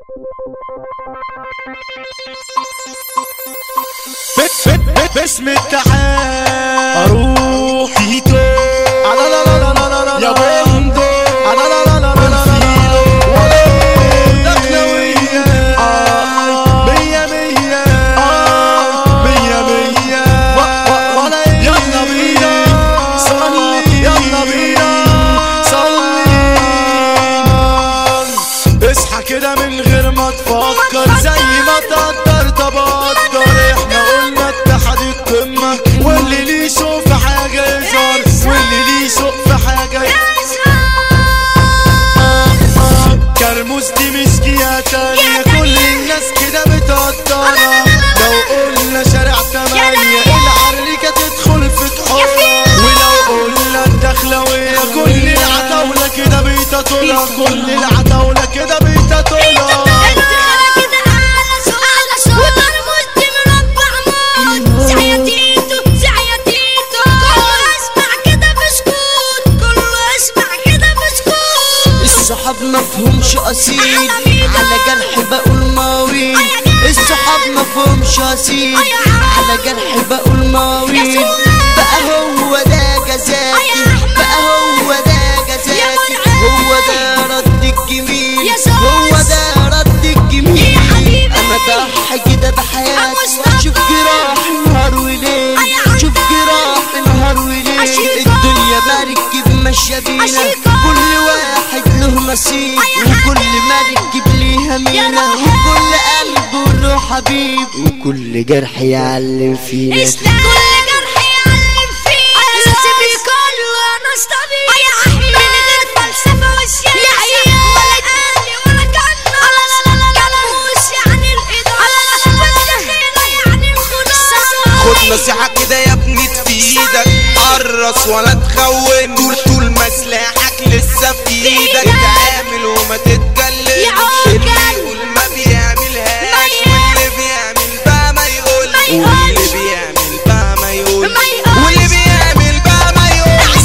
باسم التحال اروح تيتو لا لا لا لا لا لا يا بندو لا لا لا لا لا لا دخلوية مية مية مية مية يلا بينا صلي يلا بينا صلي اصحى كده من غير ما تفكر زي ما تقدر تبقدر احنا قلنا اتحاد القمة واللي ليه شوف في حاجة يظهر واللي ليه شوف في حاجة كرموز دي مسكية تانية كل الناس كده بتقدرها لو قلنا شارع تمانية العريكة تدخل في تحورها ولو قلنا الدخلوية كل العتاولة كده بيتطولها كل العتاولة كده بيتطولها الصحاب مفهومش اصيل على جرح بقول مواويل الصحاب مفهومش اصيل على جرح بقول مواويل بقى هو ده جزاتي بقى هو ده جزاتي هو ده رد الجميل هو ده رد الجميل انا ضحي كده بحياتي شوف جراح نهار وليل شوف جراح نهار وليل الدنيا مركب ماشية بينا كل واحد له نصيب وكل مركب ليها مينا وكل قلب له حبيب وكل جرح يعلم فينا خد نصيحة كده يا ابني تفيدك قرص ولا تخون طول طول ما سلاحك لسه في ايدك تعامل وما تتكلمش اللي يقول ما بيعملهاش واللي بيعمل بقى ما يقولش واللي بيعمل بقى ما يقولش واللي بيعمل بقى ما يقولش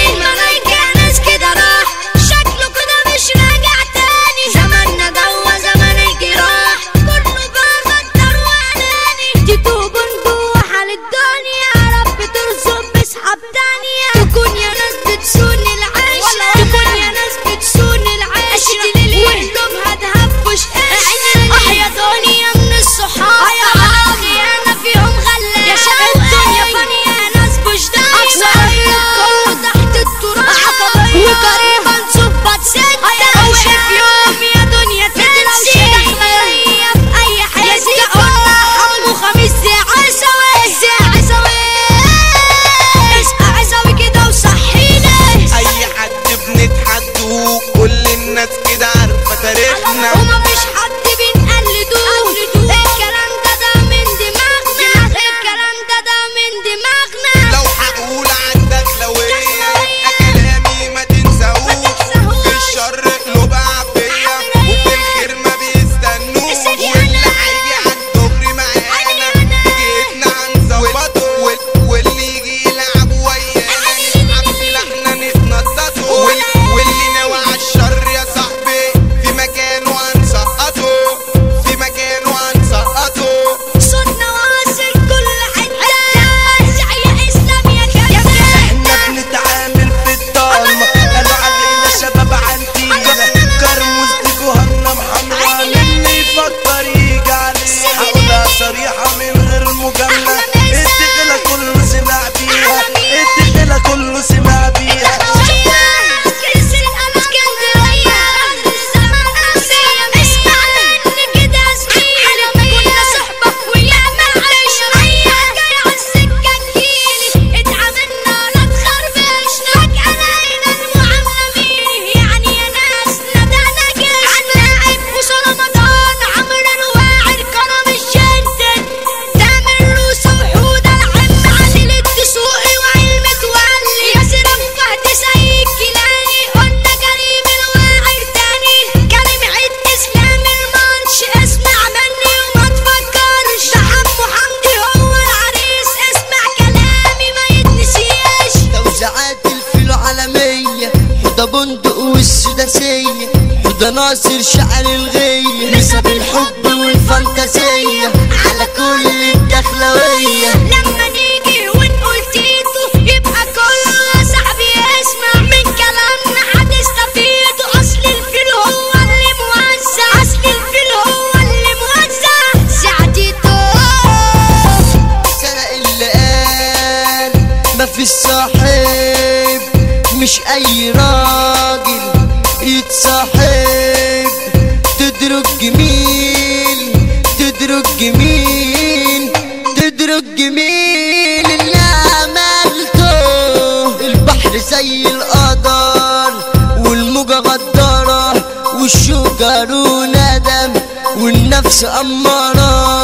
تكون يا ناس بتسون العيش تكون يا ناس بتسون العيش وقلوبها تهفش ايش اه يا دنيا من الصحاب خيانة فيهم غلة الدنيا فانية ناس بجدان كله تحت التراب وقريبا صبت ستة وش في يوم يا دنيا تنسي هي في اي حزة قلنا حمو خميس زي عسوي زي عسوي اسمع عسوي كده وصحينا اي حد بنتحدوه كل الناس كده عارفة تاريخنا ومفيش حد بنقلدوه الكلام ده ده من دماغنا الكلام ده ده من دماغنا لو هقول عندك لوية يبقى كلامي ما تنساهوش في الشر قلوب عافية وفي الخير ما بيستنوش واللي هيجي عالدغري معانا جيتنا هنظبطه وال- واللي يجي يلعب ويانا نتحمل احنا نتنططه وال- واللي ناوي عالشر يا صاحبي في مكانه هنسقطه في مكانه هنسقطه صوتنا واصل كل حتة ارجع يا اسلام يا كابتن احنا بنتعامل في الضلمة قالوا علينا شباب عنتينا كرموز دي جهنم حمراء اللي يفكر يجي عليها هقولها صريحة من غير مجاملة الدخلة كله سمع بيها الدخلة كله سمع بيها تامر روسة وحودة العم عادل الدسوقي وعلم تولي ياسر فهد سيد كيلاني قلنا كريم الواعر تاني كريم عيد اسلام المانش اسمع مني وما تفكرش ده حمو حمدي هو العريس اسمع كلامي ما يتنسيش توزيعات الفيلو عالمية حدى بندق والسداسية حدى ناصر شعر الغية الدخلوية على كل الدخلوية لما نيجي ونقول تيتو يبقى كل صاحبي يسمع من كلامنا هتستفيدوا اصل الفيل هو اللي موزع اصل الفيل هو اللي موزع ساعدته سرق اللي قال مفيش صاحب مش اي راجل يتصاحب تدرك جميل تدرك جميل تدرك جميل اللي عملته البحر زي القدر والموجة غدارة والشجر ندم والنفس أمارة